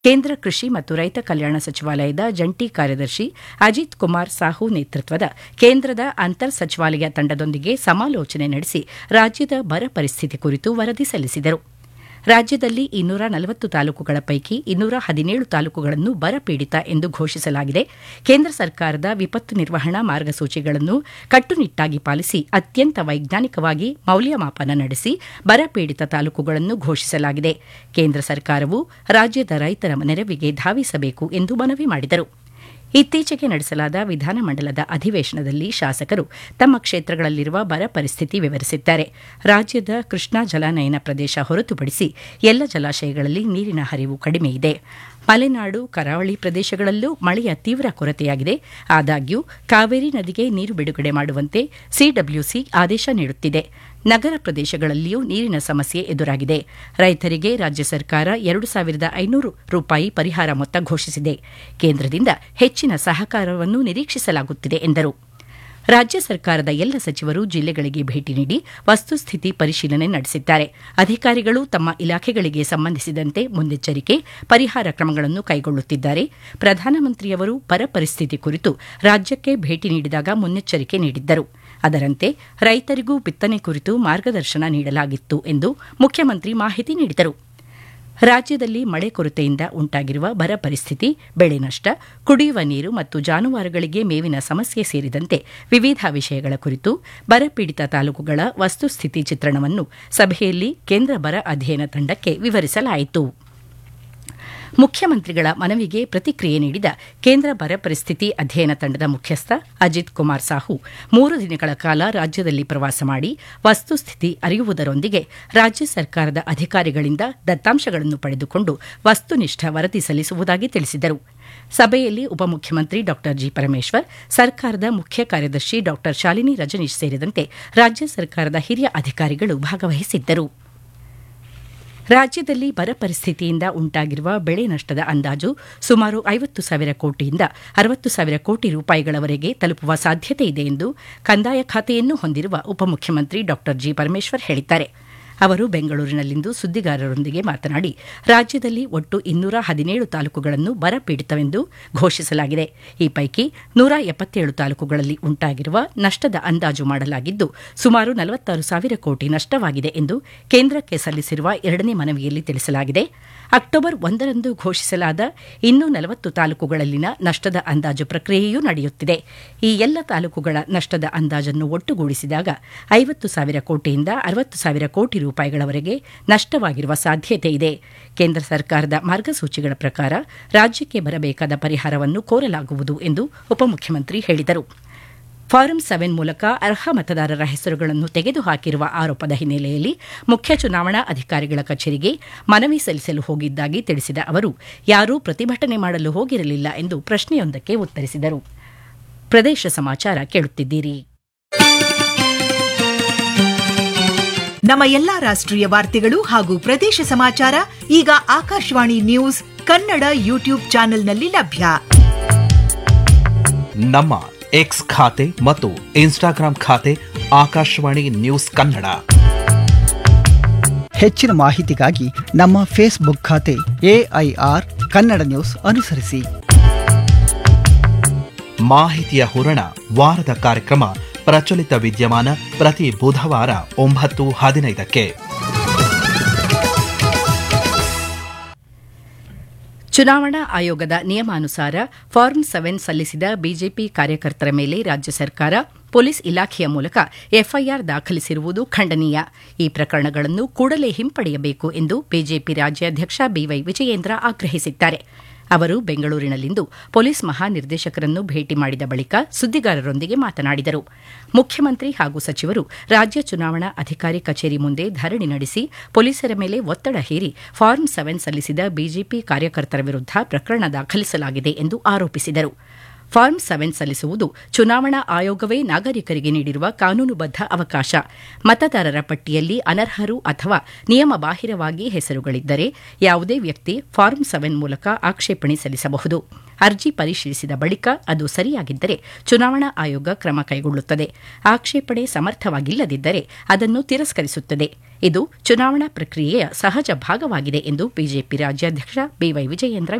ಕೇಂದ್ರ ಕೃಷಿ ಮತ್ತು ರೈತ ಕಲ್ಯಾಣ ಸಚಿವಾಲಯದ ಜಂಟಿ ಕಾರ್ಯದರ್ಶಿ ಅಜಿತ್ ಕುಮಾರ್ ಸಾಹು ನೇತೃತ್ವದ ಕೇಂದ್ರದ ಅಂತರ್ ಸಚಿವಾಲಯ ತಂಡದೊಂದಿಗೆ ಸಮಾಲೋಚನೆ ನಡೆಸಿ ರಾಜ್ಯದ ಬರ ಪರಿಸ್ಥಿತಿ ಕುರಿತು ವರದಿ ಸಲ್ಲಿಸಿದರು ರಾಜ್ಯದಲ್ಲಿ ಇನ್ನೂರ ನಲವತ್ತು ತಾಲೂಕುಗಳ ಪೈಕಿ ಇನ್ನೂರ ಹದಿನೇಳು ತಾಲೂಕುಗಳನ್ನು ಬರಪೀಡಿತ ಎಂದು ಘೋಷಿಸಲಾಗಿದೆ ಕೇಂದ್ರ ಸರ್ಕಾರದ ವಿಪತ್ತು ನಿರ್ವಹಣಾ ಮಾರ್ಗಸೂಚಿಗಳನ್ನು ಕಟ್ಟುನಿಟ್ಟಾಗಿ ಪಾಲಿಸಿ ಅತ್ಯಂತ ವೈಜ್ಞಾನಿಕವಾಗಿ ಮೌಲ್ಯಮಾಪನ ನಡೆಸಿ ಬರಪೀಡಿತ ತಾಲೂಕುಗಳನ್ನು ಘೋಷಿಸಲಾಗಿದೆ ಕೇಂದ್ರ ಸರ್ಕಾರವು ರಾಜ್ಯದ ರೈತರ ನೆರವಿಗೆ ಧಾವಿಸಬೇಕು ಎಂದು ಮನವಿ ಮಾಡಿದರು ಇತ್ತೀಚೆಗೆ ನಡೆಸಲಾದ ವಿಧಾನಮಂಡಲದ ಅಧಿವೇಶನದಲ್ಲಿ ಶಾಸಕರು ತಮ್ಮ ಕ್ಷೇತ್ರಗಳಲ್ಲಿರುವ ಬರ ಪರಿಸ್ಥಿತಿ ವಿವರಿಸಿದ್ದಾರೆ ರಾಜ್ಯದ ಕೃಷ್ಣಾ ಜಲಾನಯನ ಪ್ರದೇಶ ಹೊರತುಪಡಿಸಿ ಎಲ್ಲ ಜಲಾಶಯಗಳಲ್ಲಿ ನೀರಿನ ಹರಿವು ಕಡಿಮೆ ಇದೆ ಮಲೆನಾಡು ಕರಾವಳಿ ಪ್ರದೇಶಗಳಲ್ಲೂ ಮಳೆಯ ತೀವ್ರ ಕೊರತೆಯಾಗಿದೆ ಆದಾಗ್ಯೂ ಕಾವೇರಿ ನದಿಗೆ ನೀರು ಬಿಡುಗಡೆ ಮಾಡುವಂತೆ ಸಿಡಬ್ಲ್ಯೂಸಿ ಆದೇಶ ನೀಡುತ್ತಿದೆ ನಗರ ಪ್ರದೇಶಗಳಲ್ಲಿಯೂ ನೀರಿನ ಸಮಸ್ಯೆ ಎದುರಾಗಿದೆ ರೈತರಿಗೆ ರಾಜ್ಯ ಸರ್ಕಾರ ಎರಡು ಸಾವಿರದ ಐನೂರು ರೂಪಾಯಿ ಪರಿಹಾರ ಮೊತ್ತ ಘೋಷಿಸಿದೆ ಕೇಂದ್ರದಿಂದ ಹೆಚ್ಚಿನ ಸಹಕಾರವನ್ನು ನಿರೀಕ್ಷಿಸಲಾಗುತ್ತಿದೆ ಎಂದರು ರಾಜ್ಯ ಸರ್ಕಾರದ ಎಲ್ಲ ಸಚಿವರು ಜಿಲ್ಲೆಗಳಿಗೆ ಭೇಟಿ ನೀಡಿ ವಸ್ತುಸ್ಥಿತಿ ಪರಿಶೀಲನೆ ನಡೆಸಿದ್ದಾರೆ ಅಧಿಕಾರಿಗಳು ತಮ್ಮ ಇಲಾಖೆಗಳಿಗೆ ಸಂಬಂಧಿಸಿದಂತೆ ಮುನ್ನೆಚ್ಚರಿಕೆ ಪರಿಹಾರ ಕ್ರಮಗಳನ್ನು ಕೈಗೊಳ್ಳುತ್ತಿದ್ದಾರೆ ಪ್ರಧಾನಮಂತ್ರಿಯವರು ಬರ ಪರಿಸ್ಥಿತಿ ಕುರಿತು ರಾಜ್ಯಕ್ಕೆ ಭೇಟಿ ನೀಡಿದಾಗ ಮುನ್ನೆಚ್ಚರಿಕೆ ನೀಡಿದ್ದರು ಅದರಂತೆ ರೈತರಿಗೂ ಬಿತ್ತನೆ ಕುರಿತು ಮಾರ್ಗದರ್ಶನ ನೀಡಲಾಗಿತ್ತು ಎಂದು ಮುಖ್ಯಮಂತ್ರಿ ಮಾಹಿತಿ ನೀಡಿದರು ರಾಜ್ಯದಲ್ಲಿ ಮಳೆ ಕೊರತೆಯಿಂದ ಉಂಟಾಗಿರುವ ಬರ ಪರಿಸ್ಥಿತಿ ಬೆಳೆ ನಷ್ಟ ಕುಡಿಯುವ ನೀರು ಮತ್ತು ಜಾನುವಾರುಗಳಿಗೆ ಮೇವಿನ ಸಮಸ್ಯೆ ಸೇರಿದಂತೆ ವಿವಿಧ ವಿಷಯಗಳ ಕುರಿತು ಬರಪೀಡಿತ ತಾಲೂಕುಗಳ ವಸ್ತುಸ್ಥಿತಿ ಚಿತ್ರಣವನ್ನು ಸಭೆಯಲ್ಲಿ ಕೇಂದ್ರ ಬರ ಅಧ್ಯಯನ ತಂಡಕ್ಕೆ ವಿವರಿಸಲಾಯಿತು ಮುಖ್ಯಮಂತ್ರಿಗಳ ಮನವಿಗೆ ಪ್ರತಿಕ್ರಿಯೆ ನೀಡಿದ ಕೇಂದ್ರ ಬರ ಪರಿಸ್ಥಿತಿ ಅಧ್ಯಯನ ತಂಡದ ಮುಖ್ಯಸ್ಥ ಅಜಿತ್ ಕುಮಾರ್ ಸಾಹು ಮೂರು ದಿನಗಳ ಕಾಲ ರಾಜ್ಯದಲ್ಲಿ ಪ್ರವಾಸ ಮಾಡಿ ವಸ್ತುಸ್ಥಿತಿ ಅರಿಯುವುದರೊಂದಿಗೆ ರಾಜ್ಯ ಸರ್ಕಾರದ ಅಧಿಕಾರಿಗಳಿಂದ ದತ್ತಾಂಶಗಳನ್ನು ಪಡೆದುಕೊಂಡು ವಸ್ತುನಿಷ್ಠ ವರದಿ ಸಲ್ಲಿಸುವುದಾಗಿ ತಿಳಿಸಿದರು ಸಭೆಯಲ್ಲಿ ಉಪಮುಖ್ಯಮಂತ್ರಿ ಡಾ ಜಿ ಪರಮೇಶ್ವರ್ ಸರ್ಕಾರದ ಮುಖ್ಯ ಕಾರ್ಯದರ್ಶಿ ಡಾ ಶಾಲಿನಿ ರಜನೀಶ್ ಸೇರಿದಂತೆ ರಾಜ್ಯ ಸರ್ಕಾರದ ಹಿರಿಯ ಅಧಿಕಾರಿಗಳು ಭಾಗವಹಿಸಿದ್ದರು ರಾಜ್ಯದಲ್ಲಿ ಬರ ಪರಿಸ್ಥಿತಿಯಿಂದ ಉಂಟಾಗಿರುವ ಬೆಳೆ ನಷ್ಟದ ಅಂದಾಜು ಸುಮಾರು ಐವತ್ತು ಸಾವಿರ ಕೋಟಿಯಿಂದ ಅರವತ್ತು ಸಾವಿರ ಕೋಟಿ ರೂಪಾಯಿಗಳವರೆಗೆ ತಲುಪುವ ಸಾಧ್ಯತೆ ಇದೆ ಎಂದು ಕಂದಾಯ ಖಾತೆಯನ್ನು ಹೊಂದಿರುವ ಉಪಮುಖ್ಯಮಂತ್ರಿ ಡಾ ಜಿ ಪರಮೇಶ್ವರ್ ಹೇಳಿದ್ದಾರೆ ಅವರು ಬೆಂಗಳೂರಿನಲ್ಲಿಂದು ಸುದ್ದಿಗಾರರೊಂದಿಗೆ ಮಾತನಾಡಿ ರಾಜ್ಯದಲ್ಲಿ ಒಟ್ಟು ಇನ್ನೂರ ಹದಿನೇಳು ತಾಲೂಕುಗಳನ್ನು ಬರಪೀಡಿತವೆಂದು ಘೋಷಿಸಲಾಗಿದೆ ಈ ಪೈಕಿ ನೂರ ಎಪ್ಪತ್ತೇಳು ತಾಲೂಕುಗಳಲ್ಲಿ ಉಂಟಾಗಿರುವ ನಷ್ಟದ ಅಂದಾಜು ಮಾಡಲಾಗಿದ್ದು ಸುಮಾರು ನಲವತ್ತಾರು ಸಾವಿರ ಕೋಟಿ ನಷ್ಟವಾಗಿದೆ ಎಂದು ಕೇಂದ್ರಕ್ಕೆ ಸಲ್ಲಿಸಿರುವ ಎರಡನೇ ಮನವಿಯಲ್ಲಿ ತಿಳಿಸಲಾಗಿದೆ ಅಕ್ಟೋಬರ್ ಒಂದರಂದು ಘೋಷಿಸಲಾದ ಇನ್ನೂ ನಲವತ್ತು ತಾಲೂಕುಗಳಲ್ಲಿನ ನಷ್ಟದ ಅಂದಾಜು ಪ್ರಕ್ರಿಯೆಯೂ ನಡೆಯುತ್ತಿದೆ ಈ ಎಲ್ಲ ತಾಲೂಕುಗಳ ನಷ್ಟದ ಅಂದಾಜನ್ನು ಒಟ್ಟುಗೂಡಿಸಿದಾಗ ಐವತ್ತು ಸಾವಿರ ಕೋಟಿಯಿಂದ ಅರವತ್ತು ಸಾವಿರ ಕೋಟಿ ರೂಪಾಯಿಗಳವರೆಗೆ ನಷ್ಟವಾಗಿರುವ ಸಾಧ್ಯತೆ ಇದೆ ಕೇಂದ್ರ ಸರ್ಕಾರದ ಮಾರ್ಗಸೂಚಿಗಳ ಪ್ರಕಾರ ರಾಜ್ಯಕ್ಕೆ ಬರಬೇಕಾದ ಪರಿಹಾರವನ್ನು ಕೋರಲಾಗುವುದು ಎಂದು ಉಪಮುಖ್ಯಮಂತ್ರಿ ಹೇಳಿದರು ಫಾರಂ ಸೆವೆನ್ ಮೂಲಕ ಅರ್ಹ ಮತದಾರರ ಹೆಸರುಗಳನ್ನು ತೆಗೆದುಹಾಕಿರುವ ಆರೋಪದ ಹಿನ್ನೆಲೆಯಲ್ಲಿ ಮುಖ್ಯ ಚುನಾವಣಾ ಅಧಿಕಾರಿಗಳ ಕಚೇರಿಗೆ ಮನವಿ ಸಲ್ಲಿಸಲು ಹೋಗಿದ್ದಾಗಿ ತಿಳಿಸಿದ ಅವರು ಯಾರೂ ಪ್ರತಿಭಟನೆ ಮಾಡಲು ಹೋಗಿರಲಿಲ್ಲ ಎಂದು ಪ್ರಶ್ನೆಯೊಂದಕ್ಕೆ ಉತ್ತರಿಸಿದರು ಪ್ರದೇಶ ಸಮಾಚಾರ ಕೇಳುತ್ತಿದ್ದೀರಿ ನಮ್ಮ ಎಲ್ಲಾ ರಾಷ್ಟ್ರೀಯ ವಾರ್ತೆಗಳು ಹಾಗೂ ಪ್ರದೇಶ ಸಮಾಚಾರ ಈಗ ಆಕಾಶವಾಣಿ ನ್ಯೂಸ್ ಕನ್ನಡ ಯೂಟ್ಯೂಬ್ ಚಾನೆಲ್ನಲ್ಲಿ ಲಭ್ಯ ನಮ್ಮ ಎಕ್ಸ್ ಖಾತೆ ಮತ್ತು ಇನ್ಸ್ಟಾಗ್ರಾಂ ಖಾತೆ ಆಕಾಶವಾಣಿ ನ್ಯೂಸ್ ಕನ್ನಡ ಹೆಚ್ಚಿನ ಮಾಹಿತಿಗಾಗಿ ನಮ್ಮ ಫೇಸ್ಬುಕ್ ಖಾತೆ ಎಐಆರ್ ಕನ್ನಡ ನ್ಯೂಸ್ ಅನುಸರಿಸಿ ಮಾಹಿತಿಯ ಹೂರಣ ವಾರದ ಕಾರ್ಯಕ್ರಮ ಪ್ರಚಲಿತ ವಿದ್ಯಮಾನ ಪ್ರತಿ ಬುಧವಾರ ಒಂಬತ್ತು ಹದಿನೈದಕ್ಕೆ ಚುನಾವಣಾ ಆಯೋಗದ ನಿಯಮಾನುಸಾರ ಫಾರ್ಮ್ ಸೆವೆನ್ ಸಲ್ಲಿಸಿದ ಬಿಜೆಪಿ ಕಾರ್ಯಕರ್ತರ ಮೇಲೆ ರಾಜ್ಯ ಸರ್ಕಾರ ಪೊಲೀಸ್ ಇಲಾಖೆಯ ಮೂಲಕ ಎಫ್ಐಆರ್ ದಾಖಲಿಸಿರುವುದು ಖಂಡನೀಯ ಈ ಪ್ರಕರಣಗಳನ್ನು ಕೂಡಲೇ ಹಿಂಪಡೆಯಬೇಕು ಎಂದು ಬಿಜೆಪಿ ರಾಜ್ಯಾಧ್ಯಕ್ಷ ಬಿವೈ ವಿಜಯೇಂದ್ರ ಆಗ್ರಹಿಸಿದ್ದಾರೆ ಅವರು ಬೆಂಗಳೂರಿನಲ್ಲಿಂದು ಪೊಲೀಸ್ ಮಹಾನಿರ್ದೇಶಕರನ್ನು ಭೇಟಿ ಮಾಡಿದ ಬಳಿಕ ಸುದ್ದಿಗಾರರೊಂದಿಗೆ ಮಾತನಾಡಿದರು ಮುಖ್ಯಮಂತ್ರಿ ಹಾಗೂ ಸಚಿವರು ರಾಜ್ಯ ಚುನಾವಣಾ ಅಧಿಕಾರಿ ಕಚೇರಿ ಮುಂದೆ ಧರಣಿ ನಡೆಸಿ ಪೊಲೀಸರ ಮೇಲೆ ಒತ್ತಡ ಹೇರಿ ಫಾರ್ಮ್ ಸೆವೆನ್ ಸಲ್ಲಿಸಿದ ಬಿಜೆಪಿ ಕಾರ್ಯಕರ್ತರ ವಿರುದ್ಧ ಪ್ರಕರಣ ದಾಖಲಿಸಲಾಗಿದೆ ಎಂದು ಆರೋಪಿಸಿದರು ಫಾರ್ಮ್ ಸೆವೆನ್ ಸಲ್ಲಿಸುವುದು ಚುನಾವಣಾ ಆಯೋಗವೇ ನಾಗರಿಕರಿಗೆ ನೀಡಿರುವ ಕಾನೂನುಬದ್ಧ ಅವಕಾಶ ಮತದಾರರ ಪಟ್ಟಿಯಲ್ಲಿ ಅನರ್ಹರು ಅಥವಾ ನಿಯಮ ಬಾಹಿರವಾಗಿ ಹೆಸರುಗಳಿದ್ದರೆ ಯಾವುದೇ ವ್ಯಕ್ತಿ ಫಾರ್ಮ್ ಸೆವೆನ್ ಮೂಲಕ ಆಕ್ಷೇಪಣೆ ಸಲ್ಲಿಸಬಹುದು ಅರ್ಜಿ ಪರಿಶೀಲಿಸಿದ ಬಳಿಕ ಅದು ಸರಿಯಾಗಿದ್ದರೆ ಚುನಾವಣಾ ಆಯೋಗ ಕ್ರಮ ಕೈಗೊಳ್ಳುತ್ತದೆ ಆಕ್ಷೇಪಣೆ ಸಮರ್ಥವಾಗಿಲ್ಲದಿದ್ದರೆ ಅದನ್ನು ತಿರಸ್ಕರಿಸುತ್ತದೆ ಇದು ಚುನಾವಣಾ ಪ್ರಕ್ರಿಯೆಯ ಸಹಜ ಭಾಗವಾಗಿದೆ ಎಂದು ಬಿಜೆಪಿ ರಾಜ್ಯಾಧ್ಯಕ್ಷ ಬಿವೈ ವಿಜಯೇಂದ್ರ